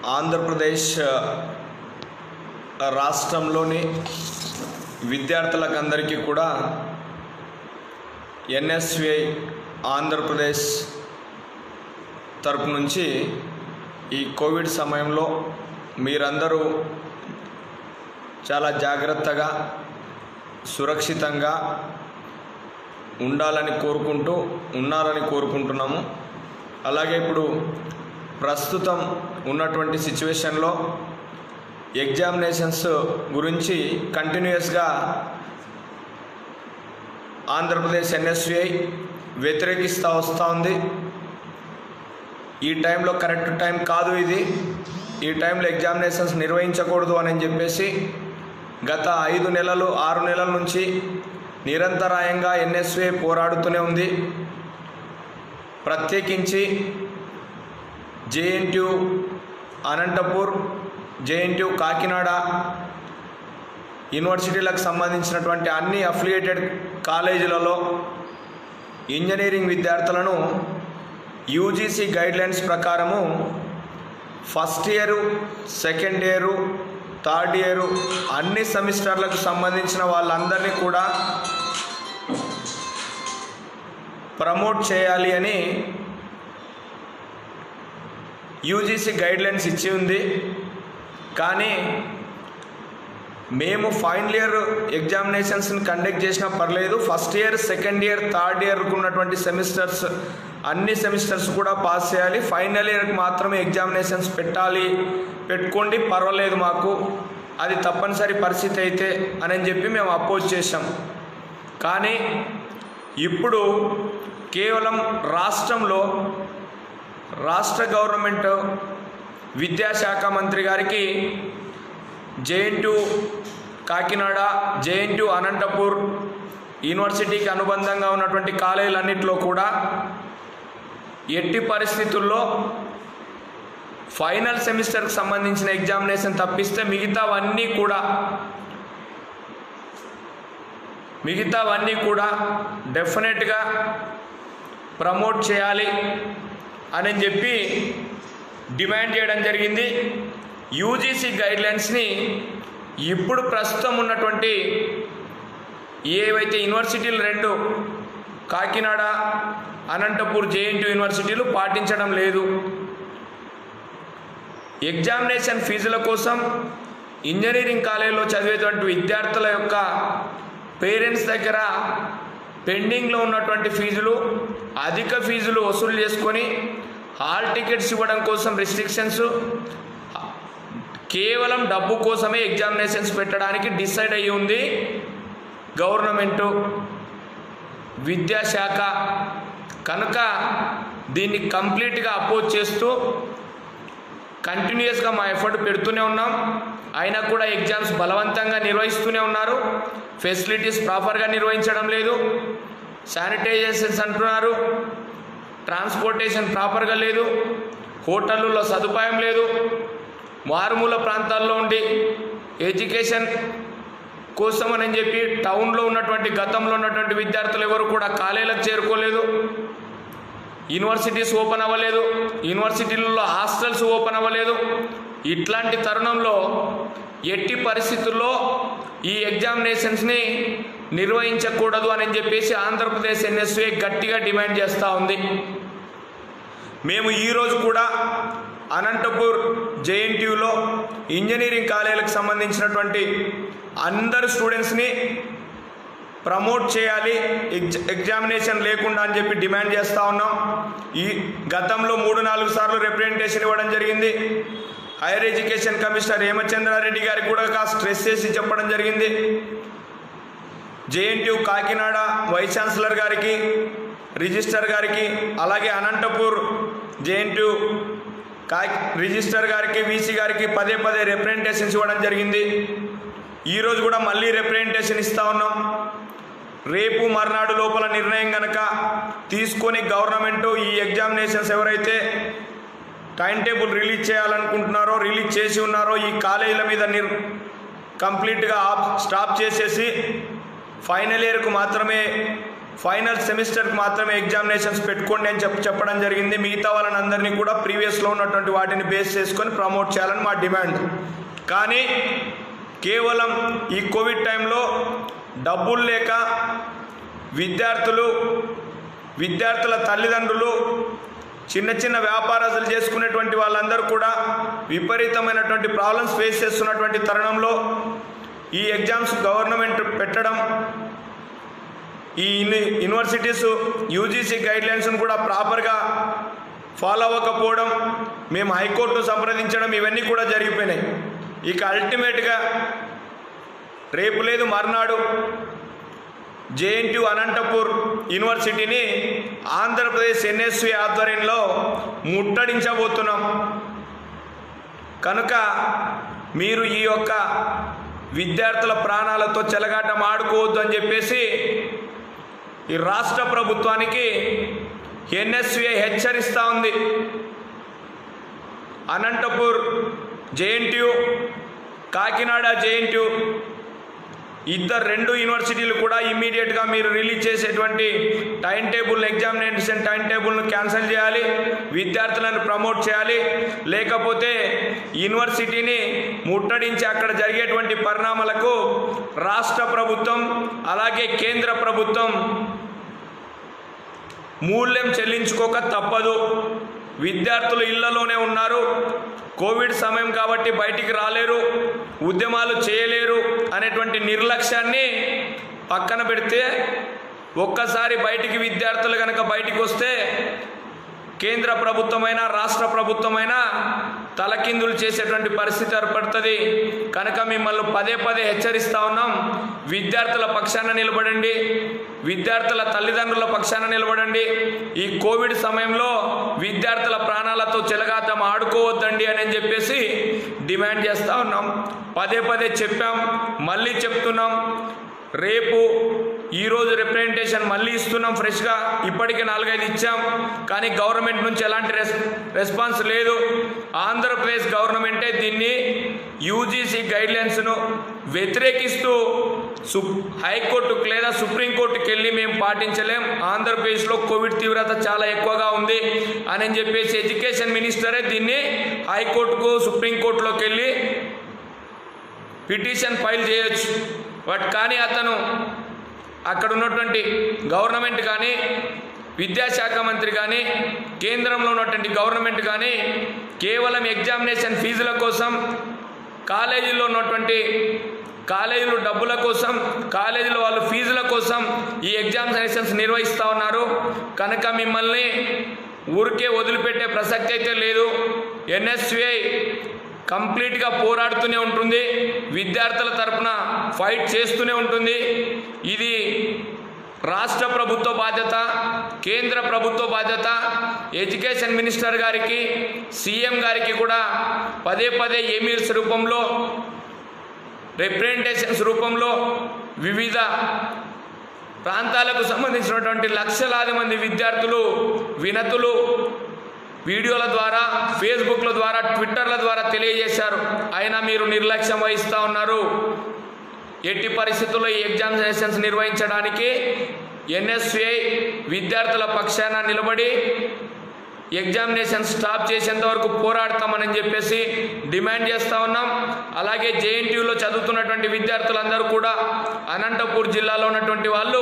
ఆంధ్రప్రదేశ్ రాష్ట్రంలోని విద్యార్థులకు అందరికీ కూడా ఎన్ఎస్విఐ ఆంధ్రప్రదేశ్ తరపు నుంచి ఈ కోవిడ్ సమయంలో మీరందరూ చాలా జాగ్రత్తగా సురక్షితంగా ఉండాలని కోరుకుంటూ ఉన్నారని కోరుకుంటున్నాము అలాగే ఇప్పుడు ప్రస్తుతం ఉన్నటువంటి సిచ్యువేషన్లో ఎగ్జామినేషన్స్ గురించి కంటిన్యూస్గా ఆంధ్రప్రదేశ్ ఎన్ఎస్విఐ వ్యతిరేకిస్తూ వస్తూ ఉంది ఈ టైంలో కరెక్ట్ టైం కాదు ఇది ఈ టైంలో ఎగ్జామినేషన్స్ నిర్వహించకూడదు అని చెప్పేసి గత ఐదు నెలలు ఆరు నెలల నుంచి నిరంతరాయంగా ఎన్ఎస్వే పోరాడుతూనే ఉంది ప్రత్యేకించి జేఎన్టీయు అనంతపూర్ జేఎన్టీయు కాకినాడ యూనివర్సిటీలకు సంబంధించినటువంటి అన్ని అఫిలియేటెడ్ కాలేజీలలో ఇంజనీరింగ్ విద్యార్థులను యూజీసీ గైడ్లైన్స్ ప్రకారము first year second year third year అన్ని సెమిస్టర్లకు సంబంధించిన వాళ్ళందరినీ కూడా ప్రమోట్ చేయాలి అని యూజీసీ గైడ్లైన్స్ ఇచ్చి ఉంది కానీ మేము ఫైనల్ ఇయర్ ఎగ్జామినేషన్స్ని కండక్ట్ చేసినా పర్లేదు first year second year third ఇయర్కు ఉన్నటువంటి సెమిస్టర్స్ అన్ని సెమిస్టర్స్ కూడా పాస్ చేయాలి ఫైనల్ ఇయర్కి మాత్రమే ఎగ్జామినేషన్స్ పెట్టాలి పెట్టుకోండి పర్వాలేదు మాకు అది తప్పనిసరి పరిస్థితి అయితే అని చెప్పి మేము అపోజ్ చేశాం కానీ ఇప్పుడు కేవలం రాష్ట్రంలో రాష్ట్ర గవర్నమెంట్ విద్యాశాఖ మంత్రి గారికి జేఎన్టు కాకినాడ జేఎన్టు అనంతపూర్ యూనివర్సిటీకి అనుబంధంగా ఉన్నటువంటి కాలేజీలన్నింటిలో కూడా ఎట్టి పరిస్థితుల్లో ఫైనల్ సెమిస్టర్కి సంబంధించిన ఎగ్జామినేషన్ తప్పిస్తే మిగతావన్నీ కూడా మిగతావన్నీ కూడా డెఫినెట్గా ప్రమోట్ చేయాలి అని చెప్పి డిమాండ్ చేయడం జరిగింది యూజీసీ గైడ్లైన్స్ని ఇప్పుడు ప్రస్తుతం ఉన్నటువంటి ఏవైతే యూనివర్సిటీలు రెండు కాకినాడ అనంతపూర్ జేఎన్టీ యూనివర్సిటీలు పాటించడం లేదు ఎగ్జామినేషన్ ఫీజుల కోసం ఇంజనీరింగ్ కాలేజీలో చదివేటువంటి విద్యార్థుల యొక్క పేరెంట్స్ దగ్గర పెండింగ్లో ఉన్నటువంటి ఫీజులు అధిక ఫీజులు వసూలు చేసుకొని హాల్ టికెట్స్ ఇవ్వడం కోసం రిస్ట్రిక్షన్స్ కేవలం డబ్బు కోసమే ఎగ్జామినేషన్స్ పెట్టడానికి డిసైడ్ అయ్యి ఉంది గవర్నమెంటు విద్యాశాఖ కనుక దీన్ని కంప్లీట్గా అపోజ్ చేస్తూ కంటిన్యూస్గా మా ఎఫర్ట్ పెడుతూనే ఉన్నాం అయినా కూడా ఎగ్జామ్స్ బలవంతంగా నిర్వహిస్తూనే ఉన్నారు ఫెసిలిటీస్ ప్రాపర్గా నిర్వహించడం లేదు శానిటైజేషన్స్ అంటున్నారు ట్రాన్స్పోర్టేషన్ ప్రాపర్గా లేదు హోటళ్ళలో సదుపాయం లేదు మారుమూల ప్రాంతాల్లో ఉండి ఎడ్యుకేషన్ కోసం అని చెప్పి టౌన్లో ఉన్నటువంటి గతంలో ఉన్నటువంటి విద్యార్థులు ఎవరు కూడా కాలేజీలకు చేరుకోలేదు యూనివర్సిటీస్ ఓపెన్ అవ్వలేదు యూనివర్సిటీలలో హాస్టల్స్ ఓపెన్ అవ్వలేదు ఇట్లాంటి తరుణంలో ఎట్టి పరిస్థితుల్లో ఈ ఎగ్జామినేషన్స్ని నిర్వహించకూడదు అని చెప్పేసి ఆంధ్రప్రదేశ్ ఎన్ఎస్ఏ గట్టిగా డిమాండ్ చేస్తూ ఉంది మేము ఈరోజు కూడా అనంతపూర్ జేఎన్టీయూలో ఇంజనీరింగ్ కాలేజీలకు సంబంధించినటువంటి అందరు స్టూడెంట్స్ని ప్రమోట్ చేయాలి ఎగ్జ ఎగ్జామినేషన్ లేకుండా అని చెప్పి డిమాండ్ చేస్తూ ఉన్నాం ఈ గతంలో మూడు నాలుగు సార్లు రిప్రజెంటేషన్ ఇవ్వడం జరిగింది హైయర్ ఎడ్యుకేషన్ కమిషనర్ హేమచంద్రారెడ్డి గారికి కూడా కాస్త స్ట్రెస్ చేసి చెప్పడం జరిగింది జేఎన్టీయు కాకినాడ వైస్ ఛాన్సలర్ గారికి రిజిస్టర్ గారికి అలాగే అనంతపూర్ జేఎన్టీయు కా రిజిస్టర్ గారికి వీసీ గారికి పదే పదే రిప్రజెంటేషన్స్ ఇవ్వడం జరిగింది ఈరోజు కూడా మళ్ళీ రిప్రజెంటేషన్ ఇస్తూ ఉన్నాం రేపు మర్నాడు లోపల నిర్ణయం కనుక తీసుకొని గవర్నమెంట్ ఈ ఎగ్జామినేషన్స్ ఎవరైతే టైం టేబుల్ రిలీజ్ చేయాలనుకుంటున్నారో రిలీజ్ చేసి ఉన్నారో ఈ కాలేజీల మీద నిర్ కంప్లీట్గా ఆప్ స్టాప్ చేసేసి ఫైనల్ ఇయర్కు మాత్రమే ఫైనల్ సెమిస్టర్కి మాత్రమే ఎగ్జామినేషన్స్ పెట్టుకోండి అని చెప్పి చెప్పడం జరిగింది మిగతా వాళ్ళని అందరినీ కూడా ప్రీవియస్లో ఉన్నటువంటి వాటిని బేస్ చేసుకొని ప్రమోట్ చేయాలని మా డిమాండ్ కానీ కేవలం ఈ కోవిడ్ టైంలో డబ్బులు లేక విద్యార్థులు విద్యార్థుల తల్లిదండ్రులు చిన్న చిన్న వ్యాపారాలు చేసుకునేటువంటి వాళ్ళందరూ కూడా విపరీతమైనటువంటి ప్రాబ్లమ్స్ ఫేస్ చేస్తున్నటువంటి తరుణంలో ఈ ఎగ్జామ్స్ గవర్నమెంట్ పెట్టడం ఈ యూని- యూనివర్సిటీస్ యూజీసీ గైడ్లైన్స్ను కూడా ప్రాపర్గా ఫాలో అవ్వకపోవడం మేము హైకోర్టును సంప్రదించడం ఇవన్నీ కూడా జరిగిపోయినాయి ఇక అల్టిమేట్గా రేపు లేదు మర్నాడు జేఎన్టీ అనంతపూర్ యూనివర్సిటీని ఆంధ్రప్రదేశ్ ఎన్ఎస్వి ఆధ్వర్యంలో ముట్టడించబోతున్నాం కనుక మీరు ఈ యొక్క విద్యార్థుల ప్రాణాలతో చెలగాటం ఆడుకోవద్దు అని చెప్పేసి ఈ రాష్ట్ర ప్రభుత్వానికి ఎన్ఎస్విఐ హెచ్చరిస్తూ ఉంది అనంతపూర్ జేఎన్టీయు కాకినాడ జేఎన్టీయు ఇద్దరు రెండు యూనివర్సిటీలు కూడా ఇమ్మీడియట్గా మీరు రిలీజ్ చేసేటువంటి టైం టేబుల్ ఎగ్జామినేషన్ టైం టేబుల్ను క్యాన్సిల్ చేయాలి విద్యార్థులను ప్రమోట్ చేయాలి లేకపోతే యూనివర్సిటీని ముట్టడించి అక్కడ జరిగేటువంటి పరిణామాలకు రాష్ట్ర ప్రభుత్వం అలాగే కేంద్ర ప్రభుత్వం మూల్యం చెల్లించుకోక తప్పదు విద్యార్థులు ఇళ్లలోనే ఉన్నారు కోవిడ్ సమయం కాబట్టి బయటికి రాలేరు ఉద్యమాలు చేయలేరు అనేటువంటి నిర్లక్ష్యాన్ని పక్కన పెడితే ఒక్కసారి బయటికి విద్యార్థులు కనుక బయటికి వస్తే కేంద్ర ప్రభుత్వమైనా రాష్ట్ర ప్రభుత్వమైనా తలకిందులు చేసేటువంటి పరిస్థితి ఏర్పడుతుంది కనుక మిమ్మల్ని పదే పదే హెచ్చరిస్తా ఉన్నాం విద్యార్థుల పక్షాన నిలబడండి విద్యార్థుల తల్లిదండ్రుల పక్షాన నిలబడండి ఈ కోవిడ్ సమయంలో విద్యార్థుల ప్రాణాలతో చెలగాతం ఆడుకోవద్దండి అని చెప్పేసి డిమాండ్ చేస్తూ ఉన్నాం పదే పదే చెప్పాం మళ్ళీ చెప్తున్నాం రేపు ఈరోజు రిప్రజెంటేషన్ మళ్ళీ ఇస్తున్నాం ఫ్రెష్గా ఇప్పటికే నాలుగైదు ఇచ్చాం కానీ గవర్నమెంట్ నుంచి ఎలాంటి రెస్ రెస్పాన్స్ లేదు ఆంధ్రప్రదేశ్ గవర్నమెంటే దీన్ని యూజీసీ గైడ్లైన్స్ను వ్యతిరేకిస్తూ సు హైకోర్టుకు లేదా సుప్రీంకోర్టుకి వెళ్ళి మేము పాటించలేం ఆంధ్రప్రదేశ్లో కోవిడ్ తీవ్రత చాలా ఎక్కువగా ఉంది అని చెప్పేసి ఎడ్యుకేషన్ మినిస్టరే దీన్ని హైకోర్టుకు సుప్రీంకోర్టులోకి వెళ్ళి పిటిషన్ ఫైల్ చేయొచ్చు బట్ కానీ అతను అక్కడ ఉన్నటువంటి గవర్నమెంట్ కానీ విద్యాశాఖ మంత్రి కానీ కేంద్రంలో ఉన్నటువంటి గవర్నమెంట్ కానీ కేవలం ఎగ్జామినేషన్ ఫీజుల కోసం కాలేజీలో ఉన్నటువంటి కాలేజీలు డబ్బుల కోసం కాలేజీలో వాళ్ళు ఫీజుల కోసం ఈ ఎగ్జామినేషన్స్ నిర్వహిస్తూ ఉన్నారు కనుక మిమ్మల్ని ఊరికే వదిలిపెట్టే ప్రసక్తి అయితే లేదు ఎన్ఎస్విఐ కంప్లీట్గా పోరాడుతూనే ఉంటుంది విద్యార్థుల తరపున ఫైట్ చేస్తూనే ఉంటుంది ఇది రాష్ట్ర ప్రభుత్వ బాధ్యత కేంద్ర ప్రభుత్వ బాధ్యత ఎడ్యుకేషన్ మినిస్టర్ గారికి సీఎం గారికి కూడా పదే పదే ఈమెయిల్స్ రూపంలో రిప్రజెంటేషన్స్ రూపంలో వివిధ ప్రాంతాలకు సంబంధించినటువంటి లక్షలాది మంది విద్యార్థులు వినతులు వీడియోల ద్వారా ఫేస్బుక్ల ద్వారా ట్విట్టర్ల ద్వారా తెలియజేశారు అయినా మీరు నిర్లక్ష్యం వహిస్తూ ఉన్నారు ఎట్టి పరిస్థితుల్లో ఈ ఎగ్జామినేషన్స్ నిర్వహించడానికి ఎన్ఎస్సిఐ విద్యార్థుల పక్షాన నిలబడి ఎగ్జామినేషన్ స్టాప్ చేసేంత వరకు పోరాడతామని చెప్పేసి డిమాండ్ చేస్తూ ఉన్నాం అలాగే జేఎన్టీయూలో చదువుతున్నటువంటి విద్యార్థులందరూ కూడా అనంతపూర్ జిల్లాలో ఉన్నటువంటి వాళ్ళు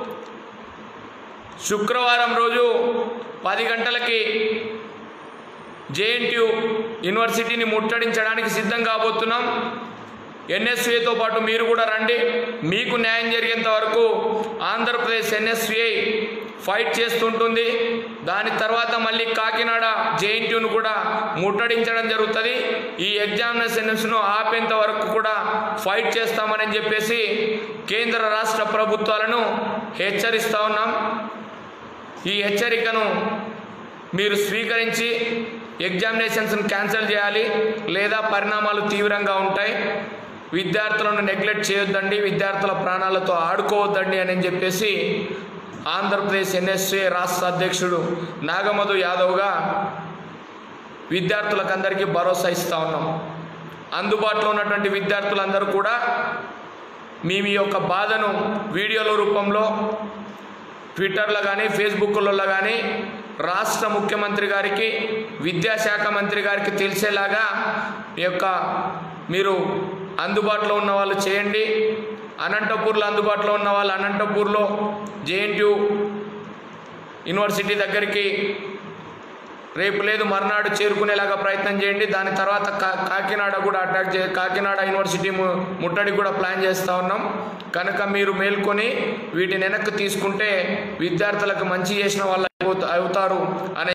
శుక్రవారం రోజు పది గంటలకి జేఎన్టీయు యూనివర్సిటీని ముట్టడించడానికి సిద్ధం కాబోతున్నాం ఎన్ఎస్విఐతో పాటు మీరు కూడా రండి మీకు న్యాయం జరిగేంత వరకు ఆంధ్రప్రదేశ్ ఎన్ఎస్విఐ ఫైట్ చేస్తుంటుంది దాని తర్వాత మళ్ళీ కాకినాడ జేఎన్టీయూను కూడా ముట్టడించడం జరుగుతుంది ఈ ఎగ్జామినేషన్స్ను ఆపేంత వరకు కూడా ఫైట్ చేస్తామని చెప్పేసి కేంద్ర రాష్ట్ర ప్రభుత్వాలను హెచ్చరిస్తూ ఉన్నాం ఈ హెచ్చరికను మీరు స్వీకరించి ఎగ్జామినేషన్స్ని క్యాన్సిల్ చేయాలి లేదా పరిణామాలు తీవ్రంగా ఉంటాయి విద్యార్థులను నెగ్లెక్ట్ చేయొద్దండి విద్యార్థుల ప్రాణాలతో ఆడుకోవద్దండి అని చెప్పేసి ఆంధ్రప్రదేశ్ ఎన్ఎస్ఏ రాష్ట్ర అధ్యక్షుడు నాగమధు యాదవ్గా విద్యార్థులకందరికీ భరోసా ఇస్తూ ఉన్నాం అందుబాటులో ఉన్నటువంటి విద్యార్థులందరూ కూడా మీ మీ యొక్క బాధను వీడియోల రూపంలో ట్విట్టర్లో కానీ ఫేస్బుక్లలో కానీ రాష్ట్ర ముఖ్యమంత్రి గారికి విద్యాశాఖ మంత్రి గారికి తెలిసేలాగా ఈ యొక్క మీరు అందుబాటులో ఉన్న వాళ్ళు చేయండి అనంతపూర్లో అందుబాటులో ఉన్న వాళ్ళు అనంతపూర్లో జేఎన్టీయు యూనివర్సిటీ దగ్గరికి రేపు లేదు మర్నాడు చేరుకునేలాగా ప్రయత్నం చేయండి దాని తర్వాత కా కాకినాడ కూడా అటాక్ చే కాకినాడ యూనివర్సిటీ ము ముట్టడి కూడా ప్లాన్ చేస్తూ ఉన్నాం కనుక మీరు మేల్కొని వీటిని వెనక్కి తీసుకుంటే విద్యార్థులకు మంచి చేసిన వాళ్ళు అయిపోత- అవుతారు అనే